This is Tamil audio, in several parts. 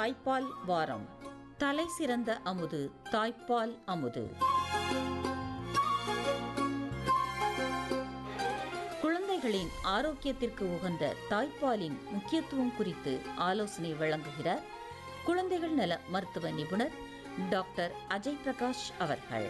தாய்ப்பால் வாரம் தலை சிறந்த அமுது தாய்ப்பால் அமுது குழந்தைகளின் ஆரோக்கியத்திற்கு உகந்த தாய்ப்பாலின் முக்கியத்துவம் குறித்து ஆலோசனை வழங்குகிறார் குழந்தைகள் நல மருத்துவ நிபுணர் டாக்டர் அஜய் பிரகாஷ் அவர்கள்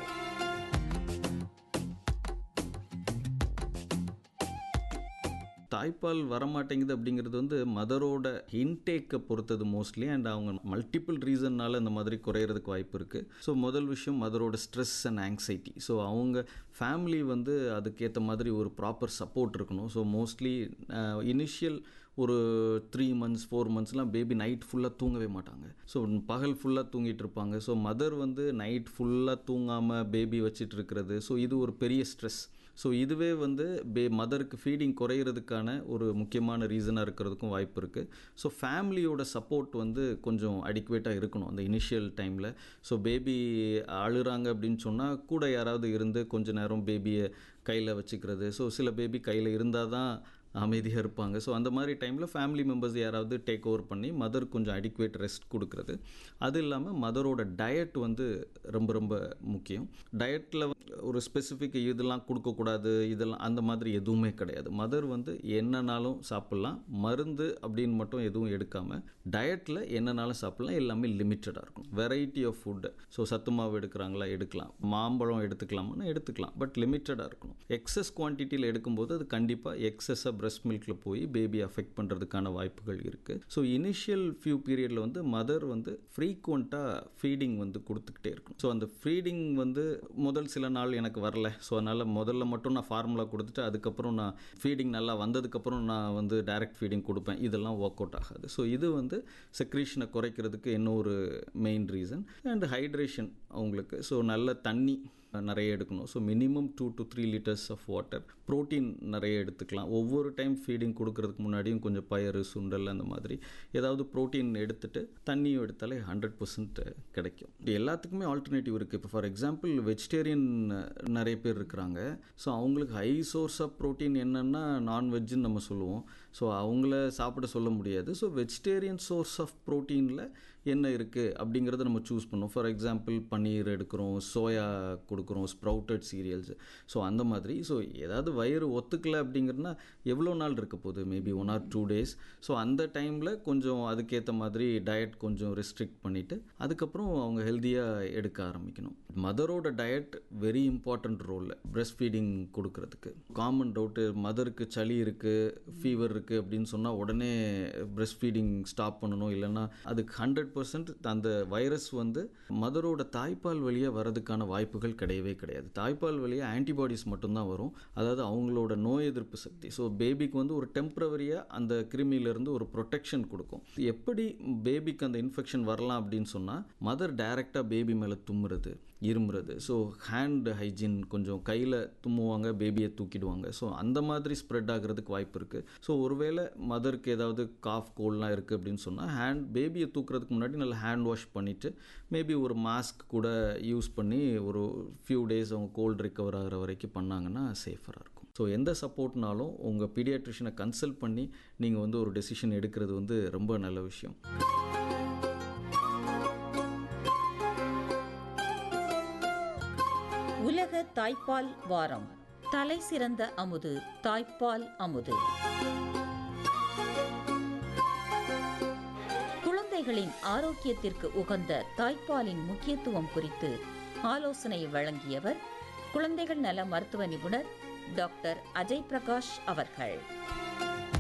தாய்ப்பால் வரமாட்டேங்குது அப்படிங்கிறது வந்து மதரோட இன்டேக்கை பொறுத்தது மோஸ்ட்லி அண்ட் அவங்க மல்டிபிள் ரீசன்னால இந்த மாதிரி குறையிறதுக்கு வாய்ப்பு இருக்குது ஸோ முதல் விஷயம் மதரோட ஸ்ட்ரெஸ் அண்ட் ஆங்ஸைட்டி ஸோ அவங்க ஃபேமிலி வந்து அதுக்கேற்ற மாதிரி ஒரு ப்ராப்பர் சப்போர்ட் இருக்கணும் ஸோ மோஸ்ட்லி இனிஷியல் ஒரு த்ரீ மந்த்ஸ் ஃபோர் மந்த்ஸ்லாம் பேபி நைட் ஃபுல்லாக தூங்கவே மாட்டாங்க ஸோ பகல் ஃபுல்லாக தூங்கிட்டு இருப்பாங்க ஸோ மதர் வந்து நைட் ஃபுல்லாக தூங்காமல் பேபி வச்சிட்டு இருக்கிறது ஸோ இது ஒரு பெரிய ஸ்ட்ரெஸ் ஸோ இதுவே வந்து பே மதருக்கு ஃபீடிங் குறையிறதுக்கான ஒரு முக்கியமான ரீசனாக இருக்கிறதுக்கும் வாய்ப்பு இருக்குது ஸோ ஃபேமிலியோட சப்போர்ட் வந்து கொஞ்சம் அடிக்குவேட்டாக இருக்கணும் அந்த இனிஷியல் டைமில் ஸோ பேபி அழுறாங்க அப்படின்னு சொன்னால் கூட யாராவது இருந்து கொஞ்ச நேரம் பேபியை கையில் வச்சுக்கிறது ஸோ சில பேபி கையில் இருந்தால் தான் அமைதியாக இருப்பாங்க ஸோ அந்த மாதிரி டைமில் ஃபேமிலி மெம்பர்ஸ் யாராவது டேக் ஓவர் பண்ணி மதர் கொஞ்சம் அடிக்குவேட் ரெஸ்ட் கொடுக்குறது அது இல்லாமல் மதரோட டயட் வந்து ரொம்ப ரொம்ப முக்கியம் டயட்டில் ஒரு ஸ்பெசிஃபிக் இதெல்லாம் கொடுக்கக்கூடாது இதெல்லாம் அந்த மாதிரி எதுவுமே கிடையாது மதர் வந்து என்னன்னாலும் சாப்பிட்லாம் மருந்து அப்படின்னு மட்டும் எதுவும் எடுக்காமல் டயட்டில் என்னன்னாலும் சாப்பிட்லாம் எல்லாமே லிமிட்டடாக இருக்கும் வெரைட்டி ஆஃப் ஃபுட்டு ஸோ சத்து மாவு எடுக்கிறாங்களா எடுக்கலாம் மாம்பழம் எடுத்துக்கலாம்னா எடுத்துக்கலாம் பட் லிமிட்டடாக இருக்கணும் எக்ஸஸ் குவான்டிட்டியில் எடுக்கும்போது அது கண்டிப்பாக எக்ஸஸாக பிரஸ்ட் மில்கில் போய் பேபி அஃபெக்ட் பண்ணுறதுக்கான வாய்ப்புகள் இருக்குது ஸோ இனிஷியல் ஃபியூ பீரியடில் வந்து மதர் வந்து ஃப்ரீக்வெண்ட்டாக ஃபீடிங் வந்து கொடுத்துக்கிட்டே இருக்கும் ஸோ அந்த ஃபீடிங் வந்து முதல் சில நாள் எனக்கு வரல ஸோ அதனால் முதல்ல மட்டும் நான் ஃபார்முலா கொடுத்துட்டு அதுக்கப்புறம் நான் ஃபீடிங் நல்லா வந்ததுக்கப்புறம் நான் வந்து டைரக்ட் ஃபீடிங் கொடுப்பேன் இதெல்லாம் ஒர்க் அவுட் ஆகாது ஸோ இது வந்து செக்ரீஷனை குறைக்கிறதுக்கு என்ன ஒரு மெயின் ரீசன் அண்ட் ஹைட்ரேஷன் அவங்களுக்கு ஸோ நல்ல தண்ணி நிறைய எடுக்கணும் so minimum two to three litres of water protein நிறைய எடுத்துக்கலாம் ஒவ்வொரு டைம் ஃபீடிங் கொடுக்கறதுக்கு முன்னாடியும் கொஞ்சம் பயறு சுண்டல் அந்த மாதிரி ஏதாவது ப்ரோட்டீன் எடுத்துட்டு தண்ணியும் எடுத்தாலே ஹண்ட்ரட் பர்சன்ட் கிடைக்கும் இது எல்லாத்துக்குமே ஆல்டர்னேட்டிவ் இருக்குது இப்போ ஃபார் எக்ஸாம்பிள் வெஜிடேரியன் நிறைய பேர் இருக்கிறாங்க ஸோ அவங்களுக்கு ஹை சோர்ஸ் ஆஃப் ப்ரோட்டீன் என்னென்னா நான்வெஜ்ஜுன்னு நம்ம சொல்லுவோம் ஸோ அவங்கள சாப்பிட சொல்ல முடியாது ஸோ வெஜிடேரியன் சோர்ஸ் ஆஃப் ப்ரோட்டீனில் என்ன இருக்குது அப்படிங்கிறத நம்ம சூஸ் பண்ணுவோம் ஃபார் எக்ஸாம்பிள் பன்னீர் எடுக்கிறோம் சோயா கொடுக்குறோம் ஸ்ப்ரவுட்டட் சீரியல்ஸ் ஸோ அந்த மாதிரி ஸோ ஏதாவது வயிறு ஒத்துக்கலை அப்படிங்கிறதுனா எவ்வளோ நாள் இருக்க போகுது maybe one or two days so அந்த டைமில் கொஞ்சம் அதுக்கேற்ற மாதிரி டயட் கொஞ்சம் ரெஸ்ட்ரிக்ட் பண்ணிவிட்டு அதுக்கப்புறம் அவங்க ஹெல்த்தியாக எடுக்க ஆரம்பிக்கணும் மதரோட டயட் வெரி இம்பார்ட்டண்ட் ரோலில் பிரஸ்ட் ஃபீடிங் கொடுக்கறதுக்கு காமன் டவுட்டு மதருக்கு சளி இருக்குது ஃபீவர் இருக்குது அப்படின்னு சொன்னால் உடனே பிரஸ்ட் ஃபீடிங் ஸ்டாப் பண்ணணும் இல்லைன்னா அதுக்கு ஹண்ட்ரட் பர்சன்ட் அந்த வைரஸ் வந்து மதரோட தாய்ப்பால் வழியாக வரதுக்கான வாய்ப்புகள் கிடையவே கிடையாது தாய்ப்பால் வழியாக ஆன்டிபாடிஸ் மட்டும்தான் வரும் அதாவது அவங்களோட நோய் எதிர்ப்பு சக்தி ஸோ பேபிக்கு வந்து ஒரு டெம்பரவரியாக அந்த கிருமியிலேருந்து ஒரு ப்ரொடெக்ஷன் கொடுக்கும் எப்படி பேபிக்கு அந்த இன்ஃபெக்ஷன் வரலாம் அப்படின்னு சொன்னால் மதர் டைரெக்டாக பேபி மேலே தும்முறது இருமுறது ஸோ ஹேண்ட் ஹைஜீன் கொஞ்சம் கையில் தும்முவாங்க பேபியை தூக்கிடுவாங்க ஸோ அந்த மாதிரி ஸ்ப்ரெட் ஆகிறதுக்கு வாய்ப்பு இருக்குது ஸோ ஒருவேளை மதருக்கு ஏதாவது காஃப் கோல்லாம் இருக்குது அப்படின்னு சொன்னால் ஹேண்ட் பேபியை தூக்குறதுக்கு முன்னாடி நல்லா ஹேண்ட் வாஷ் பண்ணிவிட்டு மேபி ஒரு மாஸ்க் கூட யூஸ் பண்ணி ஒரு ஃபியூ டேஸ் அவங்க கோல்டு ரிக்கவர் ஆகிற வரைக்கும் பண்ணாங்கன்னா சேஃபராக இருக்கும் ஸோ எந்த சப்போர்ட்னாலும் உங்கள் பீடியாட்ரிஷனை கன்சல்ட் பண்ணி நீங்கள் வந்து ஒரு டெசிஷன் எடுக்கிறது வந்து ரொம்ப நல்ல விஷயம் உலக தாய்ப்பால் வாரம் தலை சிறந்த அமுது தாய்ப்பால் அமுது குழந்தைகளின் ஆரோக்கியத்திற்கு உகந்த தாய்ப்பாலின் முக்கியத்துவம் குறித்து ஆலோசனை வழங்கியவர் குழந்தைகள் நல மருத்துவ நிபுணர் டாக்டர் அஜய் பிரகாஷ் அவர்கள்